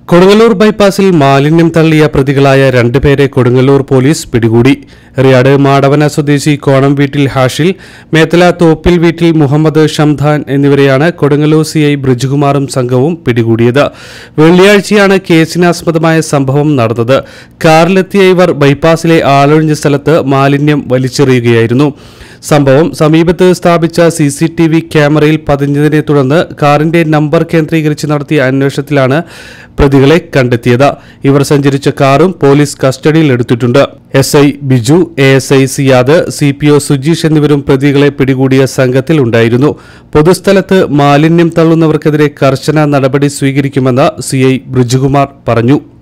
കൊടുങ്ങല്ലൂർ ബൈപ്പാസിൽ മാലിന്യം തള്ളിയ പ്രതികളായ രണ്ടുപേരെ കൊടുങ്ങല്ലൂർ പോലീസ് പിടികൂടി റിയാഡ് മാടവന സ്വദേശി കോണം വീട്ടിൽ ഹാഷിൽ മേത്തല തോപ്പിൽ വീട്ടിൽ മുഹമ്മദ് ഷംദാൻ എന്നിവരെയാണ് കൊടുങ്ങല്ലൂർ സി ഐ ബ്രിജുകുമാറും സംഘവും പിടികൂടിയത് വെള്ളിയാഴ്ചയാണ് കേസിനാസ്പദമായ സംഭവം നടന്നത് കാറിലെത്തിയ ഇവർ ബൈപ്പാസിലെ ആളൊഴിഞ്ഞ സ്ഥലത്ത് മാലിന്യം വലിച്ചെറിയുകയായിരുന്നു സംഭവം സമീപത്ത് സ്ഥാപിച്ച സി സി ടി വി ക്യാമറയിൽ പതിഞ്ഞതിനെ തുടർന്ന് കാറിന്റെ നമ്പർ കേന്ദ്രീകരിച്ച് നടത്തിയ അന്വേഷണത്തിലാണ് പ്രതികളെ കണ്ടെത്തിയത് ഇവർ സഞ്ചരിച്ച കാറും പോലീസ് കസ്റ്റഡിയിൽ എടുത്തിട്ടുണ്ട് S I Biju A S I Siyad C P O Sujeesh എന്നിവരും പ്രതികളെ പിടികൂടിയ സംഘത്തിൽ ഉണ്ടായിരുന്നു പൊതുസ്ഥലത്ത് മാലിന്യം തള്ളുന്നവർക്കെതിരെ കർശന നടപടി സ്വീകരിക്കുമെന്ന് സി ഐ ബ്രിജുകുമാർ പറഞ്ഞു